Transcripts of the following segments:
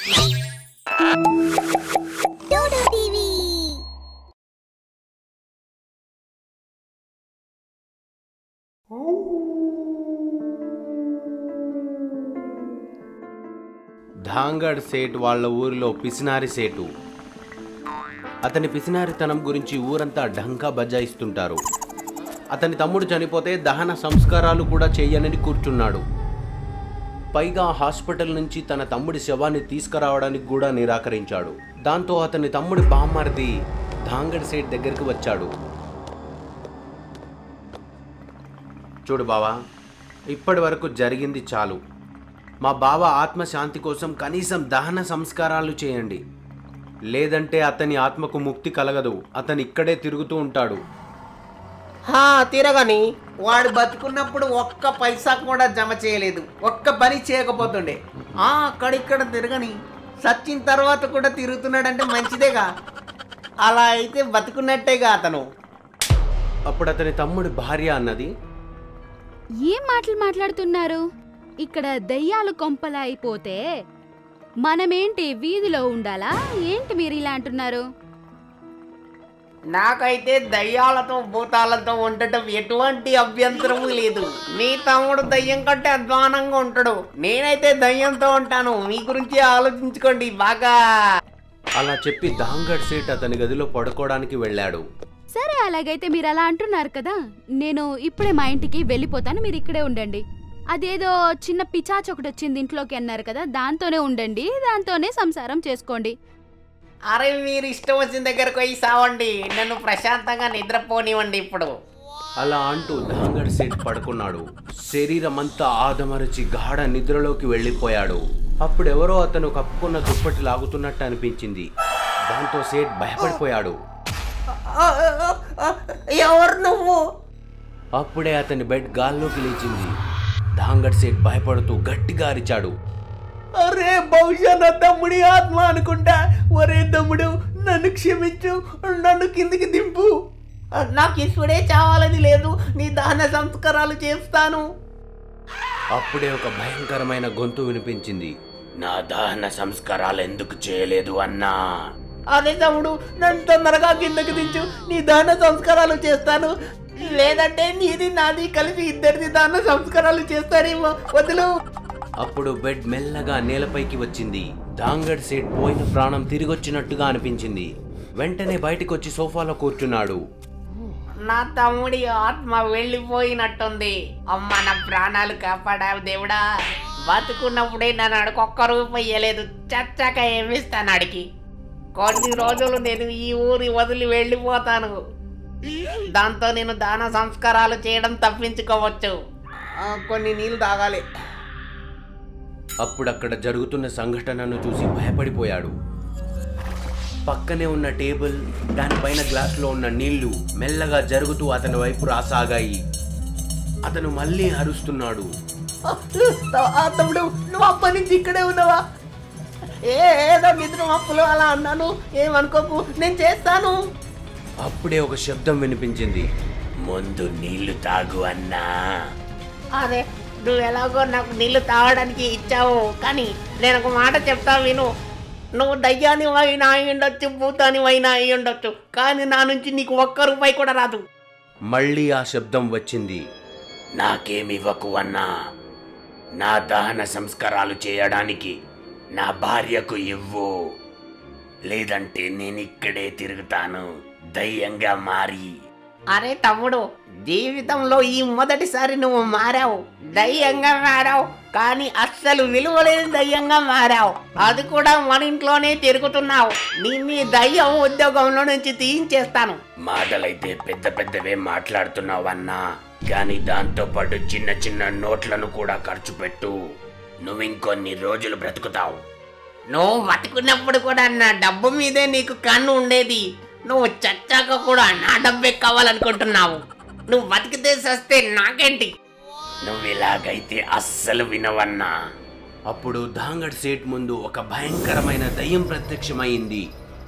Dodo TV ధాంగడ్ సేట్ వాళ్ళ ఊరిలో పిసినారి సేటు అతని పిసినారితనం గురించి ఊరంతా ఢంకా బజాయిస్తుంటారు అతని తమ్ముడు చనిపోతే దహన సంస్కారాలు కూడా చెయ్యనని కూర్చున్నాడు పైగా హాస్పిటల్ నుంచి తన తమ్ముడి శవాన్ని తీసుకురావడానికి కూడా నిరాకరించాడు దాంతో అతని తమ్ముడి బామ్మర్ది ధాంగడ్ సేట్ దగ్గరికి వచ్చాడు చూడు బావా ఇప్పటి వరకు జరిగింది చాలు మా బావ ఆత్మశాంతి కోసం కనీసం దహన సంస్కారాలు చేయండి లేదంటే అతని ఆత్మకు ముక్తి కలగదు అతను ఇక్కడే తిరుగుతూ ఉంటాడు హా తిరగని వాడు బతుకున్నప్పుడు ఒక్క పైసా కూడా జమ చేయలేదు ఒక్క పని చేయకపోతుండే ఆ అక్కడిక్కడ తిరగని సచ్చిన తర్వాత కూడా తిరుగుతున్నాడంటే మంచిదేగా అలా అయితే బతుకున్నట్టేగా అతను అప్పుడు అతని తమ్ముడి భార్య అన్నది ఏం మాటలు మాట్లాడుతున్నారు ఇక్కడ దయ్యాలు కొంపలా అయిపోతే మనమేంటి వీధిలో ఉండాలా ఏంటి మీరు ఇలా అంటున్నారు నాకైతే దయ్యాలతో భూతాలతో ఉండటం ఎటువంటి అభ్యంతరము లేదు మీ తమ్ముడు దయ్యం కంటే అధ్వానంగా ఉంటాడు నేనైతే దయ్యంతో ఉంటాను మీ గురించి ఆలోచించుకోండి బాగా అలా చెప్పి ధాంగడ్ సేట్ అతని గదిలో పడుకోవడానికి వెళ్ళాడు సరే అలాగైతే మీరు అలా అంటున్నారు కదా నేను ఇప్పుడే మా ఇంటికి వెళ్ళిపోతాను మీరు ఇక్కడే ఉండండి అదేదో చిన్న పిచాచ్ ఒకటి వచ్చింది ఇంట్లోకి అన్నారు కదా దాంతోనే ఉండండి దాంతోనే సంసారం చేసుకోండి అరే మీరు ఇష్టం వచ్చిన దగ్గరకు పోయి సావండి నన్ను ప్రశాంతంగా నిద్రపోనివ్వండి ఇప్పుడు అలా అంటూ ధాంగడ్ సేట్ పడుకున్నాడు శరీరం అంతా ఆదమరచి గాఢ నిద్రలోకి వెళ్ళిపోయాడు అప్పుడెవరో అతను కప్పుకున్న దుప్పటి లాగుతున్నట్టు అనిపించింది దాంతో సేట్ భయపడిపోయాడు ఎవరు నువ్వు అప్పుడే అతని బెడ్ గాల్లోకి లేచింది ధాంగడ్ సేట్ భయపడుతూ గట్టిగా అరిచాడు అరే బహుశా నా తమ్ముడి ఆత్మ అనుకుంటా ఒరే తమ్ముడు నన్ను క్షమించు నన్ను కిందికి దింపు నాకు ఇప్పుడే చావాలని లేదు నీ దహన సంస్కారాలు చేస్తాను అప్పుడే ఒక భయంకరమైన గొంతు వినిపించింది నా దహన సంస్కారాలు ఎందుకు చేయలేదు అన్నా అదే తమ్ముడు నన్ను తొందరగా కిందకి దించు నీ దహన సంస్కారాలు చేస్తాను లేదంటే నీది నాది కలిసి ఇద్దరిది దహన సంస్కారాలు చేస్తారేమో వదులు అప్పుడు బెడ్ మెల్లగా నేలపైకి వచ్చింది ధాంగడ్ సేట్ పోయిన ప్రాణం తిరిగొచ్చినట్టుగా అనిపించింది వెంటనే బయటికొచ్చి సోఫాలో కూర్చున్నాడు నా తమ్ముడి ఆత్మ వెళ్ళిపోయినట్టుంది అమ్మ నా ప్రాణాలు కాపాడావు దేవుడా బతుకున్నప్పుడే నన్ను అడుగు ఒక్క రూపాయి ఇయ్యలేదు చచ్చాక ఏమిస్తాను అడిగి కొన్ని రోజులు నేను ఈ ఊరి వదిలి వెళ్ళిపోతాను దాంతో నేను దాన సంస్కారాలు చేయడం తప్పించుకోవచ్చు ఆ, కొన్ని నీళ్ళు తాగాలి అప్పుడు అక్కడ జరుగుతున్న సంఘటనను చూసి భయపడిపోయాడు పక్కనే ఉన్న టేబుల్ దానిపైన గ్లాసులో ఉన్న నీళ్లు మెల్లగా జరుగుతూ అతని వైపు రాసాగాయి అతను మళ్ళీ అరుస్తున్నాడు ఆ, తమ్ముడు నువ్వు అప్పటి నుంచి ఇక్కడే ఉన్నావా ఏ ఏదో నిద్ర అప్పులు అలా అన్నాను ఏమనుకోకు నేను చేస్తాను అప్పుడే ఒక శబ్దం వినిపించింది ముందు నీళ్లు తాగు అన్నా అదే నువ్వు ఎలాగో నాకు నీళ్లు తాగడానికి ఇచ్చావు కానీ నేను ఒక మాట చెప్తా విను నువ్వు దయ్యాని అయినా అయి ఉండొచ్చు భూతాని అయినా అయి ఉండొచ్చు కానీ నా నుంచి నీకు ఒక్క రూపాయి కూడా రాదు మళ్ళీ ఆ శబ్దం వచ్చింది నాకేమివ్వకు అన్నా నా దహన సంస్కారాలు చేయడానికి నా భార్యకు ఇవ్వు లేదంటే నేను ఇక్కడే తిరుగుతాను దయ్యంగా మారి అరే తమ్ముడు జీవితంలో ఈ మొదటిసారి నువ్వు మారావు దయ్యంగా మారావు కానీ అస్సలు విలువలేని దయ్యంగా మారావు అది కూడా మన ఇంట్లోనే తిరుగుతున్నావు నిన్ను ఈ దయ్యం ఉద్యోగంలో నుంచి తీయించేస్తాను మాటలైతే పెద్ద పెద్దవే మాట్లాడుతున్నావన్నా కానీ దాంతో పాటు చిన్న చిన్న నోట్లను కూడా ఖర్చు పెట్టు నువ్వు ఇంకొన్ని రోజులు బ్రతుకుతావు నువ్వు బతుకున్నప్పుడు కూడా నా డబ్బు మీదే నీకు కన్ను ఉండేది నువ్వు చచ్చాక కూడా నా డబ్బే కావాలనుకుంటున్నావు నువ్వు బతికితే సస్తే నాకేంటి నువ్వు ఇలాగైతే అస్సలు వినవన్నా అప్పుడు ధాంగడ్ సేట్ ముందు ఒక భయంకరమైన దయ్యం ప్రత్యక్షమైంది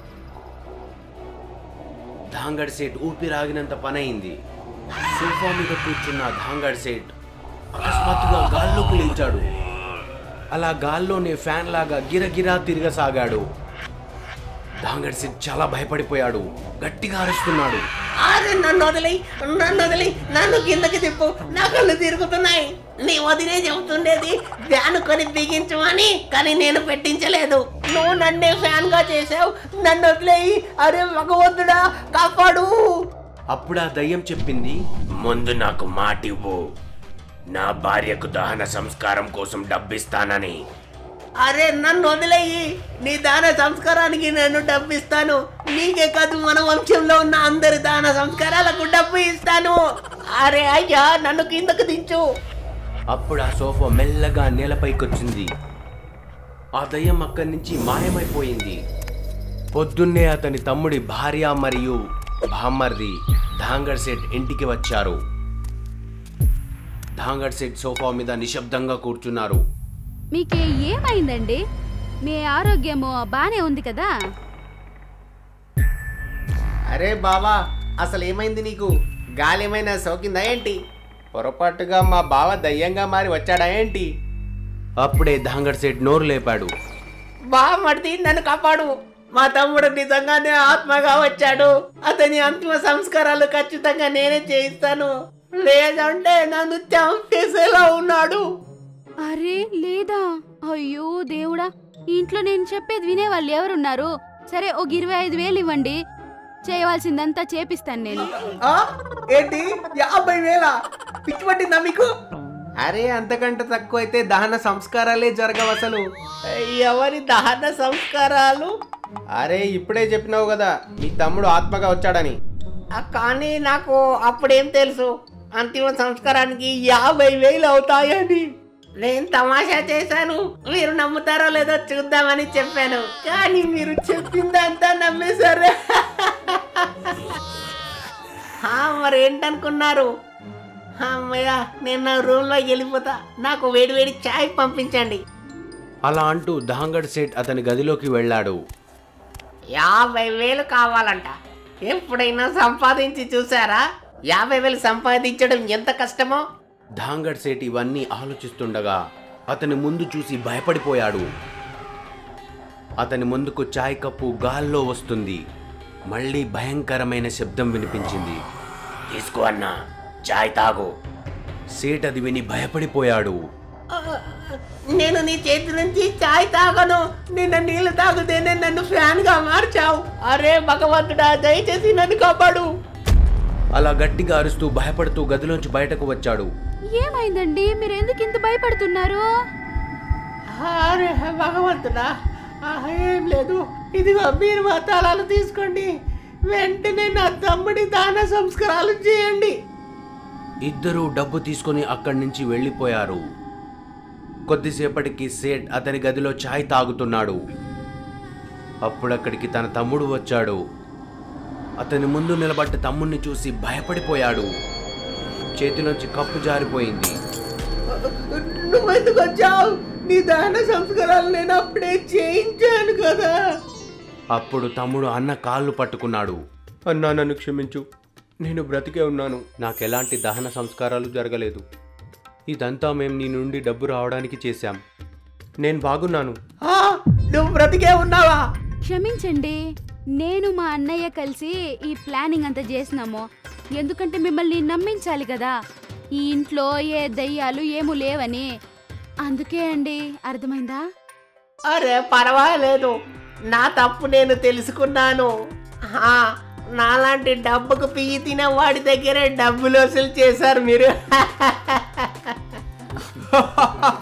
ధాంగడ్ సేట్ ఊపిరాగినంత పనయింది సోఫా మీద కూర్చున్న ధాంగడ్ సేట్ అకస్మాత్తుగా గాల్లోకి లేచాడు అలా గాల్లోనే ఫ్యాన్ లాగా గిరగిరా తిరగసాగాడు ధాంగడ్ సేట్ చాలా భయపడిపోయాడు గట్టిగా అరుస్తున్నాడు అరే నన్ను వదిలి నన్ను వదిలి నన్ను కిందకి తిప్పు నా కళ్ళు తిరుగుతున్నాయి నీ వదిలే చెబుతుండేది ఫ్యాన్ కొని బిగించమని కానీ నేను పెట్టించలేదు నువ్వు నన్నే ఫ్యాన్ గా చేసావు నన్ను వదిలేయి అరే భగవంతుడా కాపాడు అప్పుడు ఆ దయ్యం చెప్పింది ముందు నాకు మాటివ్వు నా భార్యకు దహన సంస్కారం కోసం డబ్బిస్తానని అరే నన్ను వదిలేయి నీ దాన సంస్కారానికి నేను డబ్బు ఇస్తాను నీకే కాదు మన వంశంలో ఉన్న అందరి దాన సంస్కారాలకు డబ్బు ఇస్తాను అరే అయ్యా నన్ను కిందకు దించు అప్పుడు ఆ సోఫా మెల్లగా నేలపైకొచ్చింది ఆ దయ్యం అక్కడి నుంచి మాయమైపోయింది పొద్దున్నే అతని తమ్ముడి భార్య మరియు బామ్మర్ది ధాంగడ్ సెట్ ఇంటికి వచ్చారు ధాంగడ్ సెట్ సోఫా మీద నిశ్శబ్దంగా కూర్చున్నారు మీకు ఏమైందండి మీ ఆరోగ్యము బానే ఉంది కదా అరే బావా అసలు ఏమైంది నీకు గాలి ఏమైనా సోకిందా ఏంటి పొరపాటుగా మా బావ దయ్యంగా మారి వచ్చాడా ఏంటి అప్పుడే ధాంగడ్ సెట్ నోరు లేపాడు బామర్ది నన్ను కాపాడు మా తమ్ముడు నిజంగానే ఆత్మగా వచ్చాడు అతని అంతిమ సంస్కారాలు ఖచ్చితంగా నేనే చేయిస్తాను లేదంటే నన్ను చంపేసేలా ఉన్నాడు అరే లేదా అయ్యో దేవుడా ఈ ఇంట్లో నేను చెప్పేది వినేవాళ్ళు ఎవరున్నారు సరే ఒక ఇరవై ఐదు వేలు ఇవ్వండి చేయవలసిందంతా చేపిస్తాను నేను ఆ? ఏంటి యాభై వేల పిచ్చి పట్టిందా మీకు అరే అంతకంటే తక్కువ అయితే దహన సంస్కారాలే జరగవు అసలు ఎవరి దహన సంస్కారాలు అరే ఇప్పుడే చెప్పినావు కదా మీ తమ్ముడు ఆత్మగా వచ్చాడని కానీ నాకు అప్పుడేం తెలుసు అంతిమ సంస్కారానికి యాభై వేలు అవుతాయని నేను తమాషా చేశాను మీరు నమ్ముతారో లేదో చూద్దామని చెప్పాను కానీ మీరు చెప్పిందంతా నమ్మేశారు ఆ, మరి ఏంటనుకున్నారు అమ్మయ్య నేను నా రూమ్లో వెళ్ళిపోతా నాకు వేడి వేడి చాయ్ పంపించండి అలా అంటూ ధాంగడ్ సెట్ అతని గదిలోకి వెళ్ళాడు యాభై వేలు కావాలంట ఎప్పుడైనా సంపాదించి చూసారా యాభై వేలు సంపాదించడం ఎంత కష్టమో ధాంగడ్ సేట్ ఇవన్నీ ఆలోచిస్తుండగా అతని ముందు చూసి భయపడిపోయాడు అతని ముందుకు చాయ్ కప్పు గాల్లో వస్తుంది మళ్ళీ భయంకరమైన శబ్దం వినిపించింది తీసుకో అన్నా చాయ్ తాగు సేట్ అది విని భయపడిపోయాడు ఆ, నేను నీ చేతి నుంచి చాయ్ తాగను నిన్న నీళ్లు తాగుతేనే నన్ను ఫ్యాన్ గా మార్చావు అరే భగవంతుడా దయచేసి నన్ను కాపాడు అలా గట్టిగా అరుస్తూ భయపడుతూ గదిలోంచి బయటకు వచ్చాడు ఏమైందండి మీరు ఎందుకు ఇంత భయపడుతున్నారు అరే భగవంతుడా ఆ, ఏం లేదు ఇదిగో మీరు మా తాళాలు తీసుకోండి వెంటనే నా తమ్ముడి దాన సంస్కారాలు చేయండి ఇద్దరూ డబ్బు తీసుకొని అక్కడి నుంచి వెళ్ళిపోయారు కొద్దిసేపటికి సేట్ అతని గదిలో చాయ్ తాగుతున్నాడు అప్పుడక్కడికి తన తమ్ముడు వచ్చాడు అతని ముందు నిలబడ్డ తమ్ముణ్ణి చూసి భయపడిపోయాడు చేతిలోంచి కప్పు జారిపోయింది నువ్వెందుకు వచ్చావు నీ దాన సంస్కారాలు నేను అప్పుడే చేయించాను కదా అప్పుడు తమ్ముడు అన్న కాళ్ళు పట్టుకున్నాడు అన్నా నన్ను క్షమించు నేను బ్రతికే ఉన్నాను నాకెలాంటి దహన సంస్కారాలు జరగలేదు ఇదంతా మేము నీ నుండి డబ్బు రావడానికి చేశాం నేను బాగున్నాను ఆ, నువ్వు బ్రతికే ఉన్నావా క్షమించండి నేను మా అన్నయ్య కలిసి ఈ ప్లానింగ్ అంతా చేసినాము ఎందుకంటే మిమ్మల్ని నమ్మించాలి కదా ఈ ఇంట్లో ఏ దయ్యాలు ఏమూ లేవని అందుకే అండి అర్థమైందా అరే పర్వాలేదు నా తప్పు నేను తెలుసుకున్నాను ఆ, నాలాంటి డబ్బుకు పియ్యి తినే వాడి దగ్గరే డబ్బులు వసూలు చేశారు మీరు